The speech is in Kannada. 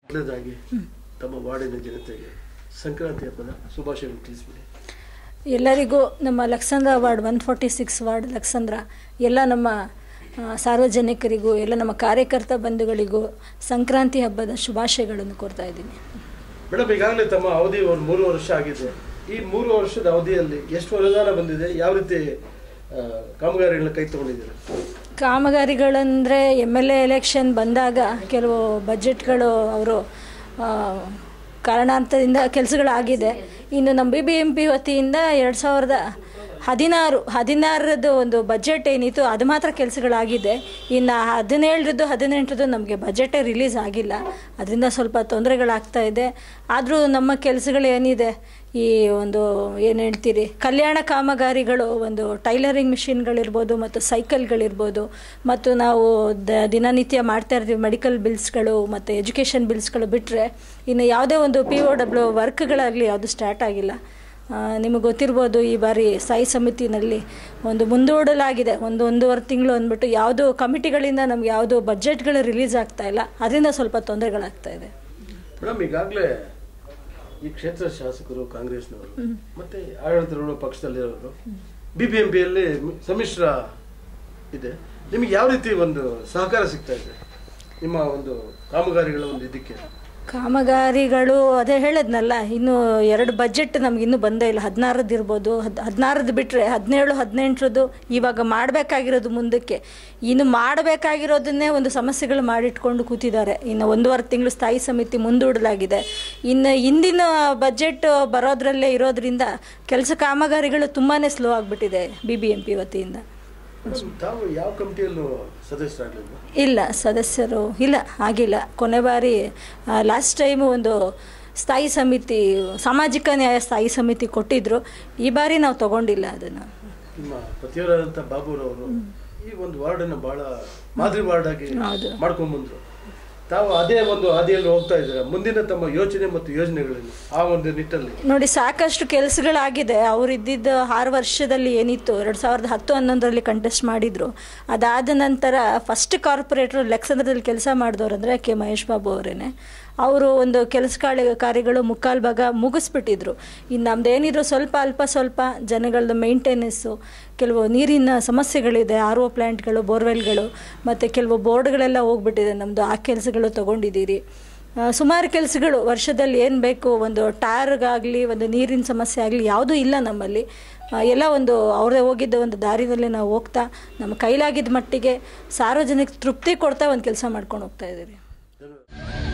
ಮೊದಲನೇದಾಗಿ ತಮ್ಮ ವಾರ್ಡಿನ ಜನತೆಗೆ ಸಂಕ್ರಾಂತಿ ಹಬ್ಬದ ಶುಭಾಶಯಗಳು ತಿಳಿಸ್ಬಿಡಿ ಎಲ್ಲರಿಗೂ ನಮ್ಮ Laksandra ward one forty six ward Laksandra ಎಲ್ಲ ನಮ್ಮ ಆ, ಸಾರ್ವಜನಿಕರಿಗೂ ಎಲ್ಲ ನಮ್ಮ ಕಾರ್ಯಕರ್ತ ಬಂಧುಗಳಿಗೂ ಸಂಕ್ರಾಂತಿ ಹಬ್ಬದ ಶುಭಾಶಯಗಳನ್ನು ಕೋರ್ತಾ ಇದ್ದೀನಿ ಮೇಡಮ್ ಈಗಾಗಲೇ ತಮ್ಮ ಅವಧಿ ಒಂದು ಮೂರು ವರ್ಷ ಆಗಿದೆ ಈ ಮೂರು ವರ್ಷದ ಅವಧಿಯಲ್ಲಿ ಎಷ್ಟು ಅನುದಾನ ಬಂದಿದೆ ಯಾವ ರೀತಿ ಆ, ಕಾಮಗಾರಿಗಳನ್ನ ಕೈ ತಗೊಂಡಿದ್ದೀರಾ ಕಾಮಗಾರಿಗಳಂದರೆ ಎಮ್ ಎಲ್ ಎ ಎಲೆಕ್ಷನ್ ಬಂದಾಗ ಕೆಲವು ಬಜೆಟ್ಗಳು ಅವರು ಕಾರಣಾಂತರದಿಂದ ಕೆಲಸಗಳಾಗಿದೆ ಇನ್ನು ನಮ್ಮ ಬಿ ಬಿ ಎಂ ಪಿ ವತಿಯಿಂದ ಎರಡು ಸಾವಿರದ ಹದಿನಾರು ಹದಿನಾರರದ್ದು ಒಂದು ಬಜೆಟ್ ಏನಿತ್ತು ಅದು ಮಾತ್ರ ಕೆಲಸಗಳಾಗಿದೆ ಇನ್ನು ಹದಿನೇಳರದ್ದು ಹದಿನೆಂಟರದ್ದು ನಮಗೆ ಬಜೆಟೇ ರಿಲೀಸ್ ಆಗಿಲ್ಲ ಅದರಿಂದ ಸ್ವಲ್ಪ ತೊಂದರೆಗಳಾಗ್ತಾ ಇದೆ ಆದರೂ ನಮ್ಮ ಕೆಲಸಗಳು ಏನಿದೆ ಈ ಒಂದು ಏನು ಹೇಳ್ತೀರಿ ಕಲ್ಯಾಣ ಕಾಮಗಾರಿಗಳು ಒಂದು ಟೈಲರಿಂಗ್ ಮಿಷಿನ್ಗಳಿರ್ಬೋದು ಮತ್ತು ಸೈಕಲ್ಗಳಿರ್ಬೋದು ಮತ್ತು ನಾವು ದ ದಿನನಿತ್ಯ ಮಾಡ್ತಾ ಇರ್ತೀವಿ ಮೆಡಿಕಲ್ ಬಿಲ್ಸ್ಗಳು ಮತ್ತು ಎಜುಕೇಷನ್ ಬಿಲ್ಸ್ಗಳು ಬಿಟ್ಟರೆ ಇನ್ನು ಯಾವುದೇ ಒಂದು ಪಿ ಒ ಡಬ್ಲ್ಯೂ ವರ್ಕ್ಗಳಾಗಲಿ ಯಾವುದು ಸ್ಟಾರ್ಟ್ ಆಗಿಲ್ಲ ನಿಮಗೆ ಗೊತ್ತಿರ್ಬೋದು ಈ ಬಾರಿ ಸ್ಥಾಯಿ ಸಮಿತಿನಲ್ಲಿ ಒಂದು ಮುಂದೂಡಲಾಗಿದೆ ಒಂದು ಒಂದೂವರೆ ತಿಂಗಳು ಅಂದ್ಬಿಟ್ಟು ಯಾವುದು ಕಮಿಟಿಗಳಿಂದ ನಮ್ಗೆ ಯಾವುದು ಬಜೆಟ್ಗಳು ರಿಲೀಸ್ ಆಗ್ತಾ ಇಲ್ಲ ಅದರಿಂದ ಸ್ವಲ್ಪ ತೊಂದರೆಗಳಾಗ್ತಾ ಇದೆ ಮೇಡಮ್ ಈಗಾಗಲೇ ಈ ಕ್ಷೇತ್ರ ಶಾಸಕರು ಕಾಂಗ್ರೆಸ್ನವರು ಮತ್ತೆ ಆಡಳಿತಾರೂಢ ಪಕ್ಷದಲ್ಲಿರೋರು ಬಿ ಬಿ ಎಂ ಪಿಯಲ್ಲಿ ಸಮ್ಮಿಶ್ರ ಇದೆ ನಿಮಗೆ ಯಾವ ರೀತಿ ಒಂದು ಸಹಕಾರ ಸಿಗ್ತಾ ಇದೆ ನಿಮ್ಮ ಒಂದು ಕಾಮಗಾರಿಗಳ ಒಂದು ಇದಕ್ಕೆ ಕಾಮಗಾರಿಗಳು ಅದೇ ಹೇಳಿದ್ನಲ್ಲ ಇನ್ನು ಎರಡು ಬಜೆಟ್ ನಮ್ಗೆ ಇನ್ನೂ ಬಂದೇ ಇಲ್ಲ ಹದಿನಾರದ್ದು ಇರ್ಬೋದು ಹದ್ ಹದಿನಾರದ್ದು ಬಿಟ್ಟರೆ ಹದಿನೇಳು ಹದಿನೆಂಟರದ್ದು ಇವಾಗ ಮಾಡಬೇಕಾಗಿರೋದು ಮುಂದಕ್ಕೆ ಇನ್ನು ಮಾಡಬೇಕಾಗಿರೋದನ್ನೇ ಒಂದು ಸಮಸ್ಯೆಗಳು ಮಾಡಿಟ್ಕೊಂಡು ಕೂತಿದ್ದಾರೆ ಇನ್ನು ಒಂದೂವರೆ ತಿಂಗಳು ಸ್ಥಾಯಿ ಸಮಿತಿ ಮುಂದೂಡಲಾಗಿದೆ ಇನ್ನು ಇಂದಿನ ಬಜೆಟ್ ಬರೋದ್ರಲ್ಲೇ ಇರೋದ್ರಿಂದ ಕೆಲಸ ಕಾಮಗಾರಿಗಳು ತುಂಬಾ ಸ್ಲೋ ಆಗಿಬಿಟ್ಟಿದೆ ಬಿ ಬಿ ಎಂ ಪಿ ವತಿಯಿಂದ ಮೇಡಮ್, ತಾವು ಯಾವ ಕಮಿಟಿಯಲ್ಲೂ ಸದಸ್ಯರಾಗಲಿಲ್ಲ ಇಲ್ಲ ಸದಸ್ಯರು ಇಲ್ಲ ಆಗಿಲ್ಲ ಕೊನೆ ಬಾರಿ ಲಾಸ್ಟ್ ಟೈಮು ಒಂದು ಸ್ಥಾಯಿ ಸಮಿತಿ ಸಾಮಾಜಿಕ ನ್ಯಾಯ ಸ್ಥಾಯಿ ಸಮಿತಿ ಕೊಟ್ಟಿದ್ರು ಈ ಬಾರಿ ನಾವು ತಗೊಂಡಿಲ್ಲ ಅದನ್ನು ನಿಮ್ಮ ಪತಿಯವರಾದಂಥ ಬಾಬುರವರು ಈ ಒಂದು ವಾರ್ಡನ್ನು ಬಹಳ ಮಾದರಿ ವಾರ್ಡ್ ಆಗಿ ಹೌದು. ಮಾಡ್ಕೊಂಡ್ ಬಂದ್ರು ತಾವು ಅದೇ ಒಂದು ಹಾದಿಯಲ್ಲಿ ಹೋಗ್ತಾ ಇದ್ದೀರಾ ಮುಂದಿನ ತಮ್ಮ ಯೋಚನೆ ಮತ್ತು ಯೋಜನೆಗಳನ್ನು ಆ ಒಂದು ನಿಟ್ಟಲ್ಲಿ ನೋಡಿ ಸಾಕಷ್ಟು ಕೆಲಸಗಳಾಗಿದೆ ಅವ್ರು ಇದ್ದಿದ್ದು ಆರು ವರ್ಷದಲ್ಲಿ ಏನಿತ್ತು ಎರಡು ಸಾವಿರದ ಹತ್ತು ಹನ್ನೊಂದರಲ್ಲಿ ಕಂಟೆಸ್ಟ್ ಮಾಡಿದರು ಅದಾದ ನಂತರ ಫಸ್ಟ್ ಕಾರ್ಪೊರೇಟ್ರು ಲೆಕ್ಸಂದ್ರದಲ್ಲಿ ಕೆಲಸ ಮಾಡಿದವ್ರು ಅಂದರೆ ಕೆ ಮಹೇಶ್ ಬಾಬು ಅವರೇನೆ ಅವರು ಒಂದು ಕೆಲಸ ಕಾರ್ಯ ಕಾರ್ಯಗಳು ಮುಕ್ಕಾಲು ಭಾಗ ಮುಗಿಸ್ಬಿಟ್ಟಿದ್ರು ಇನ್ನು ನಮ್ದೇನಿದ್ರು ಸ್ವಲ್ಪ ಅಲ್ಪ ಸ್ವಲ್ಪ ಜನಗಳದ್ದು ಮೇಂಟೆನೆನ್ಸು ಕೆಲವು ನೀರಿನ ಸಮಸ್ಯೆಗಳಿದೆ ಆರ್ ಒ ಪ್ಲ್ಯಾಂಟ್ಗಳು ಬೋರ್ವೆಲ್ಗಳು ಮತ್ತು ಕೆಲವು ಬೋರ್ಡ್ಗಳೆಲ್ಲ ಹೋಗ್ಬಿಟ್ಟಿದೆ ನಮ್ಮದು ಆ ಕೆಲಸಗಳು ತೊಗೊಂಡಿದ್ದೀರಿ ಆ, ಸುಮಾರು ಕೆಲಸಗಳು ವರ್ಷದಲ್ಲಿ ಏನು ಬೇಕು ಒಂದು ಟಾರ್ಗಾಗಲಿ ಒಂದು ನೀರಿನ ಸಮಸ್ಯೆ ಆಗಲಿ ಯಾವುದೂ ಇಲ್ಲ ನಮ್ಮಲ್ಲಿ ಆ, ಎಲ್ಲ ಒಂದು ಅವರೇ ಹೋಗಿದ್ದ ಒಂದು ದಾರಿನಲ್ಲಿ ನಾವು ಹೋಗ್ತಾ ನಮ್ಮ ಕೈಲಾಗಿದ್ದ ಮಟ್ಟಿಗೆ ಸಾರ್ವಜನಿಕ ತೃಪ್ತಿ ಕೊಡ್ತಾ ಒಂದು ಕೆಲಸ ಮಾಡ್ಕೊಂಡು ಹೋಗ್ತಾ ಇದ್ದೀರಿ ಧನ್ಯವಾದ